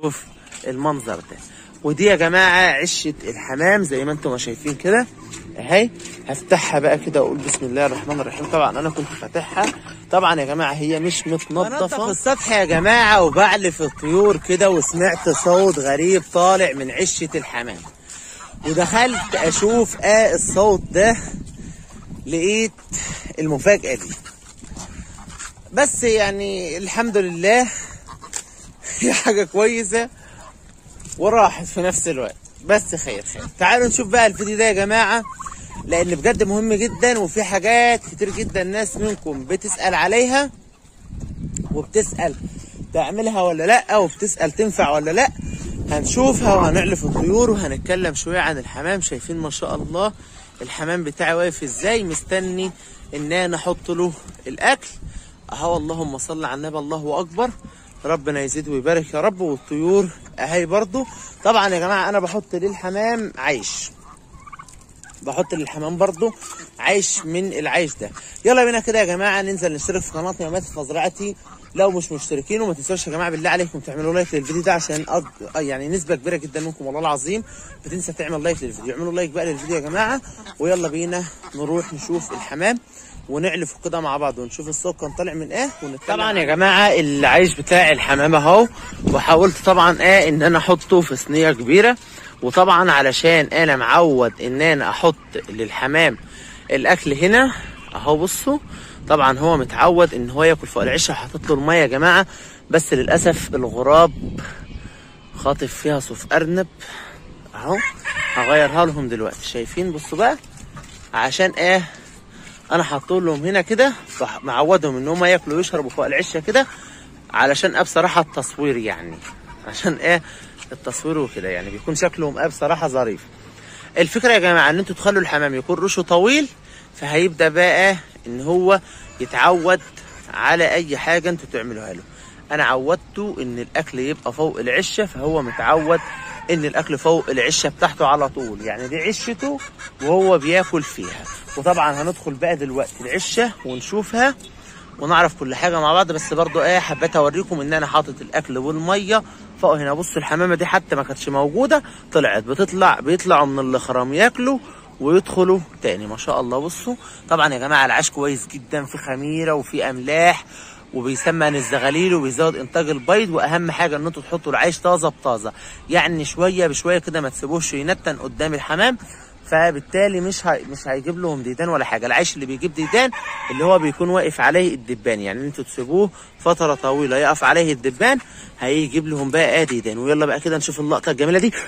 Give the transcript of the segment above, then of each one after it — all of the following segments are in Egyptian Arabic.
شوف المنظر ده ودي يا جماعة عشة الحمام زي ما انتم شايفين كده اهي هفتحها بقى كده واقول بسم الله الرحمن الرحيم طبعا انا كنت فاتحها طبعا يا جماعة هي مش متنضفة بنضف السطح يا جماعة وبعلف الطيور كده وسمعت صوت غريب طالع من عشة الحمام ودخلت اشوف اه الصوت ده لقيت المفاجأة دي بس يعني الحمد لله هي حاجة كويسة وراحت في نفس الوقت بس خير خير تعالوا نشوف بقى الفيديو ده يا جماعة لأن بجد مهم جدا وفي حاجات كتير جدا ناس منكم بتسأل عليها وبتسأل تعملها ولا لأ وبتسأل تنفع ولا لأ هنشوفها وهنعلف الطيور وهنتكلم شوية عن الحمام شايفين ما شاء الله الحمام بتاعي واقف ازاي مستني ان انا احط له الاكل اهو اللهم صل على النبي الله اكبر ربنا يزيد ويبارك يا رب والطيور اهي برضو طبعا يا جماعه انا بحط للحمام عيش بحط للحمام برضو عيش من العيش ده يلا بينا كده يا جماعه ننزل نشترك في قناه يومات مزرعتي لو مش مشتركين وما تنسوش يا جماعه بالله عليكم تعملوا لايك للفيديو ده عشان أج... يعني نسبه كبيره جدا منكم والله العظيم بتنسى تعمل لايك للفيديو اعملوا لايك بقى للفيديو يا جماعه ويلا بينا نروح نشوف الحمام ونعلف كده مع بعض ونشوف الصوت كان طالع من ايه ونتكلم طبعا يا جماعه العيش بتاع الحمام اهو وحاولت طبعا ايه ان انا احطه في صينيه كبيره وطبعا علشان انا معود ان انا احط للحمام الاكل هنا اهو بصوا طبعا هو متعود ان هو ياكل فوق العشه وحاطط له الميه يا جماعه بس للاسف الغراب خاطف فيها صوف ارنب اهو هغيرها لهم دلوقتي شايفين بصوا بقى عشان ايه انا حاطط لهم هنا كده معودهم ان هم ياكلوا ويشربوا فوق العشه كده علشان اه بصراحه التصوير يعني عشان ايه التصوير وكده يعني بيكون شكلهم اه بصراحه ظريف الفكره يا جماعه ان انتوا تخلوا الحمام يكون رشه طويل فهيبدا بقى ان هو يتعود على اي حاجه انتوا تعملوها له انا عودته ان الاكل يبقى فوق العشه فهو متعود ان الاكل فوق العشه بتاعته على طول يعني دي عشته وهو بياكل فيها وطبعا هندخل بقى دلوقتي العشه ونشوفها ونعرف كل حاجه مع بعض بس برضو ايه حبيت اوريكم ان انا حاطط الاكل والميه فوق هنا بصوا الحمامه دي حتى ما كانتش موجوده طلعت بتطلع بيطلعوا من الاخرام ياكلوا ويدخلوا تاني ما شاء الله بصوا طبعا يا جماعه العيش كويس جدا في خميره وفي املاح وبيسمن الزغاليل وبيزود انتاج البيض واهم حاجه ان انتوا تحطوا العيش طازه بطازه يعني شويه بشويه كده ما تسيبوش ينتن قدام الحمام فبالتالي مش هي... مش هيجيب لهم ديدان ولا حاجه العيش اللي بيجيب ديدان اللي هو بيكون واقف عليه الدبان يعني انتوا تسيبوه فتره طويله يقف عليه الدبان هيجيب لهم بقى ديدان ويلا بقى كده نشوف اللقطه الجميله دي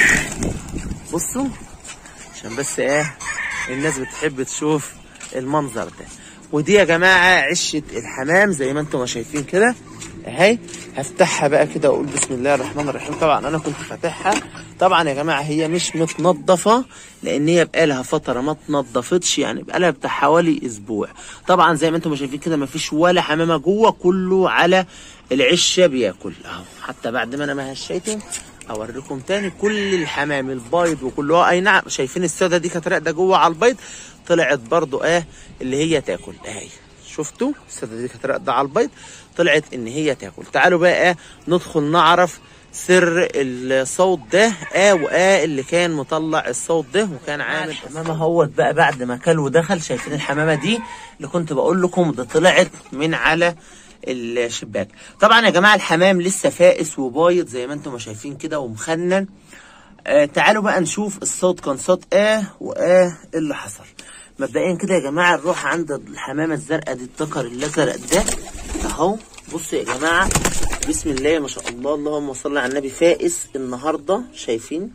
بصوا عشان بس ايه الناس بتحب تشوف المنظر ده ودي يا جماعه عشه الحمام زي ما انتم شايفين كده اهي هفتحها بقى كده واقول بسم الله الرحمن الرحيم طبعا انا كنت فاتحها طبعا يا جماعه هي مش متنضفه لان هي بقالها فتره ما اتنضفتش يعني بقالها بتاع حوالي اسبوع طبعا زي ما انتم شايفين كده ما فيش ولا حمامه جوه كله على العشه بياكل اهو حتى بعد ما انا ما هشيته اوريكم تاني كل الحمام البيض وكله اي نعم شايفين السوده دي كانت راقده جوه على البيض طلعت برضو اه اللي هي تاكل اهي شفتوا السوده دي كانت راقده على البيض طلعت ان هي تاكل تعالوا بقى ندخل نعرف سر الصوت ده اه واه اللي كان مطلع الصوت ده وكان عامل الحمامه اهوت بقى بعد ما كل ودخل شايفين الحمامه دي اللي كنت بقول لكم ده طلعت من على الشباك طبعا يا جماعه الحمام لسه فائس وبايض زي ما انتم شايفين كده ومخنن آه تعالوا بقى نشوف الصوت كان صوت اه واه اللي حصل مبدئيا كده يا جماعه نروح عند الحمامه الزرقاء دي الذكر الازرق ده اهو بصوا يا جماعه بسم الله ما شاء الله اللهم صل على النبي فائس النهارده شايفين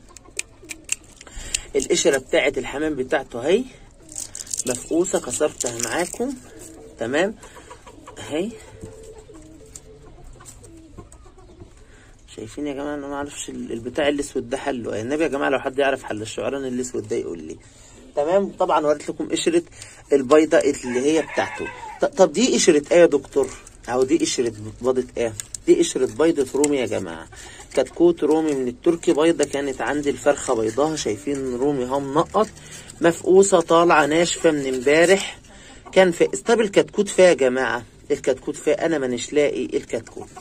القشره بتاعه الحمام بتاعته اهي مفقوسه كسرتها معاكم تمام اهي شايفين يا جماعه انا ما اعرفش البتاع الاسود ده حله النبي يا جماعه لو حد يعرف حل الشعران الاسود ده يقول لي تمام طبعا وريت لكم قشره البيضه اللي هي بتاعته طب دي قشره ايه يا دكتور اهو دي قشره بيضه ايه دي قشره بيضه رومي يا جماعه كتكوت رومي من التركي بيضه كانت عندي الفرخه بيضاها شايفين رومي اهو منقط مفقوسه طالعه ناشفه من امبارح كان في طب الكتكوت فيها يا جماعه الكتكوت فيها انا مانيش لاقي الكتكوت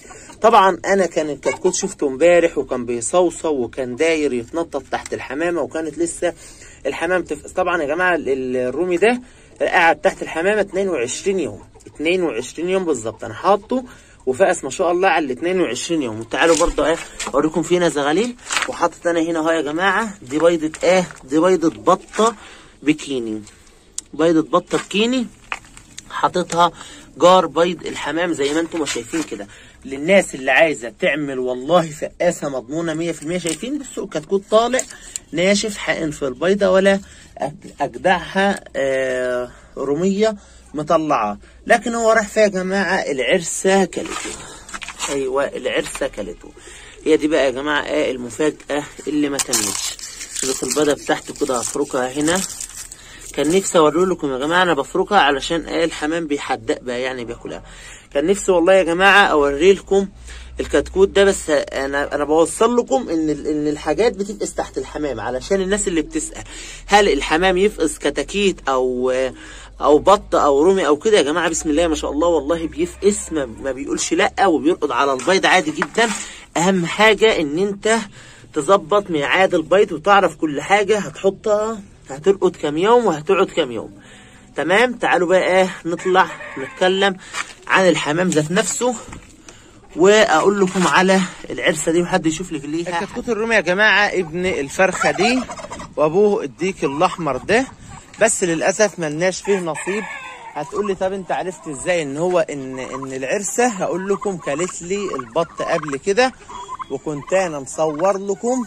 طبعا انا كان الكتكوت شفته امبارح وكان بيصوصو وكان داير يتنطط تحت الحمامه وكانت لسه الحمام تفقس طبعا يا جماعه ال- الرومي ده قاعد تحت الحمامه 22 يوم 22 يوم بالظبط انا حاطه وفقس ما شاء الله على ال 22 يوم وتعالوا برضه ايه اوريكم فينا زغاليل وحاطط انا هنا اهو يا جماعه دي بيضه ايه دي بيضه بطه بكيني بيضه بطه بكيني حاططها جار بيض الحمام زي ما انتم ما شايفين كده للناس اللي عايزه تعمل والله فقاسه مضمونه 100% شايفين بصوا كتكوت طالع ناشف حقن في البيضه ولا أج- اجدعها آه روميه مطلعه لكن هو راح فيها يا جماعه العرسه كلته ايوه العرسه كلته هي دي بقى يا جماعه ايه المفاجاه اللي ما تمتش شوفت البيضه بتاعته كده هفركها هنا كان نفسي اوري لكم يا جماعه انا بفركها علشان ايه الحمام بيحدق بقى يعني بياكلها كان نفسي والله يا جماعه اوري لكم الكتكوت ده بس انا انا بوصل لكم ان ال- ان الحاجات بتفقس تحت الحمام علشان الناس اللي بتسال هل الحمام يفقس كتاكيت او او بط او رومي او كده يا جماعه بسم الله ما شاء الله والله بيفقس ما, ما بيقولش لا وبيرقد على البيض عادي جدا اهم حاجه ان انت تظبط ميعاد البيض وتعرف كل حاجه هتحطها هترقد كام يوم وهتقعد كام يوم تمام تعالوا بقى ايه نطلع نتكلم عن الحمام ذات نفسه واقول لكم على العرسه دي وحد يشوف لي ليها الكتكوت الرومي يا جماعه ابن الفرخه دي وابوه الديك الاحمر ده بس للاسف ملناش فيه نصيب هتقول لي طب انت عرفت ازاي ان هو ان ان العرسه هقول لكم كلت لي البط قبل كده وكنت انا مصور لكم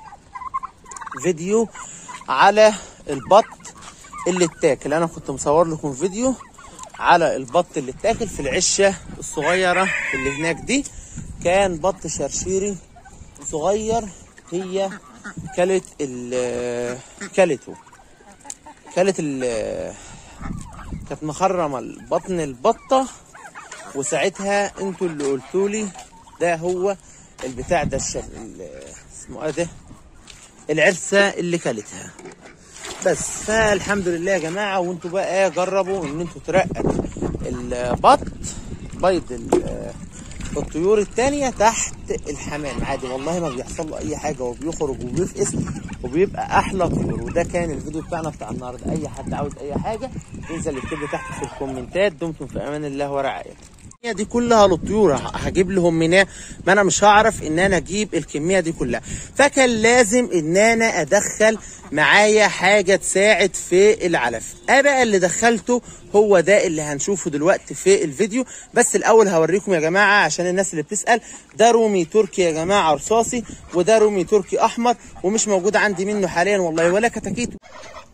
فيديو على البط اللي اتاكل انا كنت مصور لكم فيديو على البط اللي اتاكل في العشه الصغيره اللي هناك دي كان بط شرشيري صغير هي كلت ال كلته كلت ال كانت مخرمه بطن البطه وساعتها انتوا اللي قلتوا لي ده هو البتاع ده الشر ال- اسمه ايه ده العرسه اللي كلتها بس فالحمد لله يا جماعه وانتوا بقى ايه جربوا ان انتوا ترقدوا البط بيض ال- الطيور التانية تحت الحمام عادي والله ما بيحصل له اي حاجه وبيخرج وبيفقس وبيبقى احلى طيور وده كان الفيديو بتاعنا بتاع النهارده اي حد عاوز اي حاجه ينزل يكتب لي تحت في الكومنتات دمتم في امان الله ورعايته الكمية دي كلها للطيور ه- هجيب لهم منين ما انا مش هعرف ان انا اجيب الكميه دي كلها فكان لازم ان انا ادخل معايا حاجه تساعد في العلف ايه بقى اللي دخلته هو ده اللي هنشوفه دلوقتي في الفيديو بس الاول هوريكم يا جماعه عشان الناس اللي بتسال ده رومي تركي يا جماعه رصاصي وده رومي تركي احمر ومش موجود عندي منه حاليا والله ولا كتاكيت